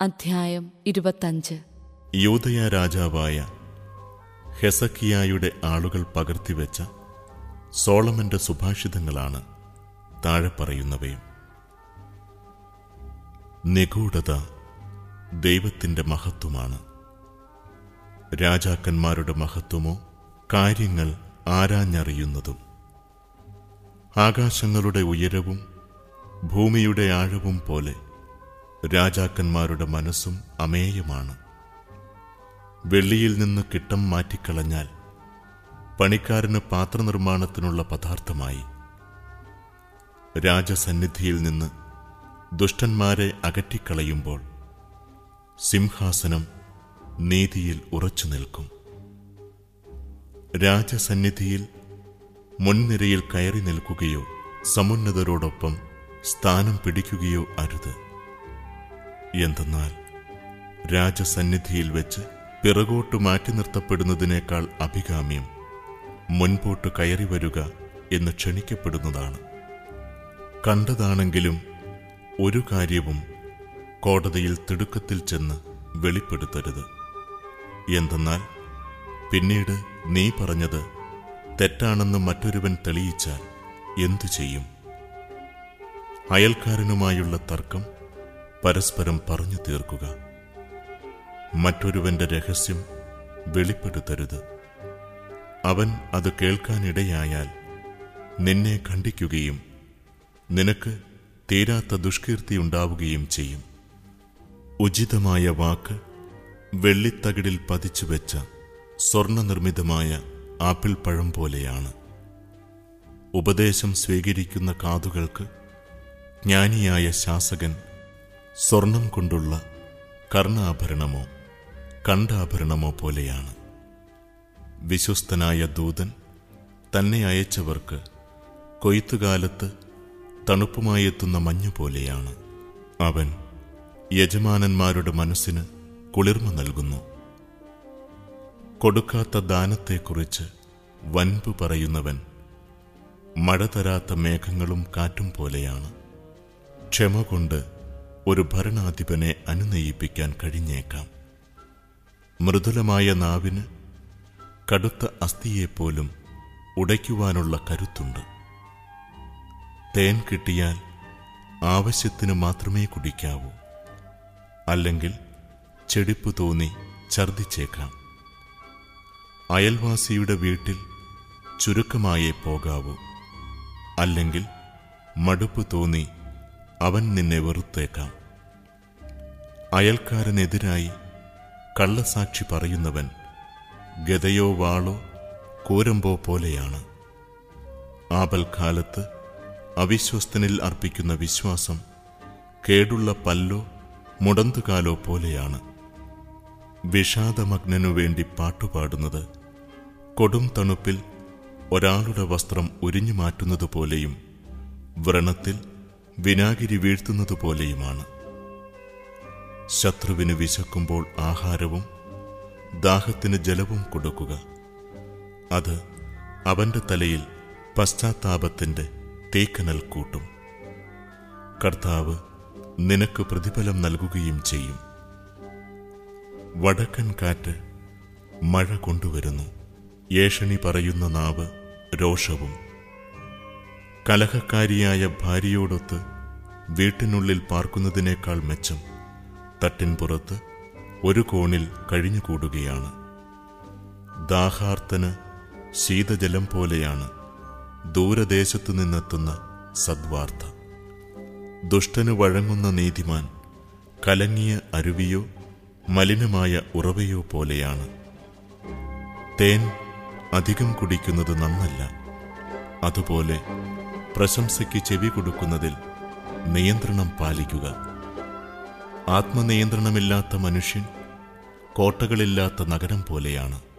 അധ്യായം ഇരുപത്തഞ്ച് യൂതയ രാജാവായ ഹെസക്കിയായുടെ ആളുകൾ പകർത്തിവെച്ച സോളമന്റെ സുഭാഷിതങ്ങളാണ് താഴെ പറയുന്നവയും നിഗൂഢത ദൈവത്തിന്റെ മഹത്വമാണ് രാജാക്കന്മാരുടെ മഹത്വമോ കാര്യങ്ങൾ ആരാഞ്ഞറിയുന്നതും ആകാശങ്ങളുടെ ഉയരവും ഭൂമിയുടെ ആഴവും പോലെ രാജാക്കന്മാരുടെ മനസ്സും അമേയമാണ് വെള്ളിയിൽ നിന്ന് കിട്ടം മാറ്റിക്കളഞ്ഞാൽ പണിക്കാരന് പാത്രനിർമ്മാണത്തിനുള്ള പദാർത്ഥമായി രാജസന്നിധിയിൽ നിന്ന് ദുഷ്ടന്മാരെ അകറ്റിക്കളയുമ്പോൾ സിംഹാസനം നീതിയിൽ ഉറച്ചു നിൽക്കും രാജസന്നിധിയിൽ മുൻനിരയിൽ കയറി നിൽക്കുകയോ സമുന്നതരോടൊപ്പം സ്ഥാനം പിടിക്കുകയോ അരുത് എന്തെന്നാൽ രാജസന്നിധിയിൽ വെച്ച് പിറകോട്ട് മാറ്റി നിർത്തപ്പെടുന്നതിനേക്കാൾ അഭികാമ്യം മുൻപോട്ട് കയറി വരിക എന്ന് ക്ഷണിക്കപ്പെടുന്നതാണ് കണ്ടതാണെങ്കിലും ഒരു കാര്യവും കോടതിയിൽ തിടുക്കത്തിൽ ചെന്ന് വെളിപ്പെടുത്തരുത് എന്തെന്നാൽ പിന്നീട് നീ പറഞ്ഞത് തെറ്റാണെന്ന് മറ്റൊരുവൻ തെളിയിച്ചാൽ എന്തു ചെയ്യും അയൽക്കാരനുമായുള്ള തർക്കം പരസ്പരം പറഞ്ഞു തീർക്കുക മറ്റൊരുവന്റെ രഹസ്യം വെളിപ്പെടുത്തരുത് അവൻ അത് കേൾക്കാനിടയായാൽ നിന്നെ ഖണ്ഡിക്കുകയും നിനക്ക് തീരാത്ത ദുഷ്കീർത്തി ഉണ്ടാവുകയും ചെയ്യും ഉചിതമായ വാക്ക് വെള്ളിത്തകിടിൽ പതിച്ചു വെച്ച സ്വർണനിർമ്മിതമായ ആപ്പിൾ പഴം പോലെയാണ് ഉപദേശം സ്വീകരിക്കുന്ന കാതുകൾക്ക് ജ്ഞാനിയായ ശാസകൻ സ്വർണം കൊണ്ടുള്ള കർണാഭരണമോ കണ്ടാഭരണമോ പോലെയാണ് വിശ്വസ്തനായ ദൂതൻ തന്നെ അയച്ചവർക്ക് കൊയ്ത്തുകാലത്ത് തണുപ്പുമായെത്തുന്ന മഞ്ഞു പോലെയാണ് അവൻ യജമാനന്മാരുടെ മനസ്സിന് കുളിർമ നൽകുന്നു കൊടുക്കാത്ത ദാനത്തെക്കുറിച്ച് വൻപ് പറയുന്നവൻ മഴ തരാത്ത മേഘങ്ങളും കാറ്റും പോലെയാണ് ക്ഷമ കൊണ്ട് ഒരു ഭരണാധിപനെ അനുനയിപ്പിക്കാൻ കഴിഞ്ഞേക്കാം മൃദുലമായ നാവിന് കടുത്ത അസ്ഥിയെപ്പോലും ഉടയ്ക്കുവാനുള്ള കരുത്തുണ്ട് തേൻ കിട്ടിയാൽ ആവശ്യത്തിന് മാത്രമേ കുടിക്കാവൂ അല്ലെങ്കിൽ ചെടിപ്പ് തോന്നി ഛർദിച്ചേക്കാം അയൽവാസിയുടെ വീട്ടിൽ ചുരുക്കമായേ പോകാവൂ അല്ലെങ്കിൽ മടുപ്പ് തോന്നി അവൻ നിന്നെ വെറുത്തേക്കാം അയൽക്കാരനെതിരായി കള്ളസാക്ഷി പറയുന്നവൻ ഗതയോ വാളോ കൂരമ്പോ പോലെയാണ് ആപൽക്കാലത്ത് അവിശ്വസ്തനിൽ അർപ്പിക്കുന്ന വിശ്വാസം കേടുള്ള പല്ലോ മുടന്തുകാലോ പോലെയാണ് വിഷാദമഗ്നനു വേണ്ടി പാട്ടുപാടുന്നത് കൊടും തണുപ്പിൽ ഒരാളുടെ വസ്ത്രം ഉരിഞ്ഞു മാറ്റുന്നത് പോലെയും വ്രണത്തിൽ വിനാഗിരി വീഴ്ത്തുന്നത് പോലെയുമാണ് ശത്രുവിന് വിശക്കുമ്പോൾ ആഹാരവും ദാഹത്തിന് ജലവും കൊടുക്കുക അത് അവന്റെ തലയിൽ പശ്ചാത്താപത്തിന്റെ തേക്കനൽ കൂട്ടും കർത്താവ് നിനക്ക് പ്രതിഫലം നൽകുകയും ചെയ്യും വടക്കൻ കാറ്റ് മഴ കൊണ്ടുവരുന്നു ഏഷണി പറയുന്ന നാവ് രോഷവും കലഹക്കാരിയായ ഭാര്യയോടൊത്ത് വീട്ടിനുള്ളിൽ പാർക്കുന്നതിനേക്കാൾ മെച്ചം തട്ടിൻപുറത്ത് ഒരു കോണിൽ കഴിഞ്ഞുകൂടുകയാണ് ദാഹാർത്തന് ശീതജലം പോലെയാണ് ദൂരദേശത്തു നിന്നെത്തുന്ന സദ്വാർത്ത ദുഷ്ടന് വഴങ്ങുന്ന നീതിമാൻ കലങ്ങിയ അരുവിയോ മലിനമായ ഉറവയോ പോലെയാണ് തേൻ അധികം കുടിക്കുന്നത് നന്നല്ല അതുപോലെ പ്രശംസയ്ക്ക് ചെവി കൊടുക്കുന്നതിൽ നിയന്ത്രണം പാലിക്കുക ആത്മനിയന്ത്രണമില്ലാത്ത മനുഷ്യൻ കോട്ടകളില്ലാത്ത നഗരം പോലെയാണ്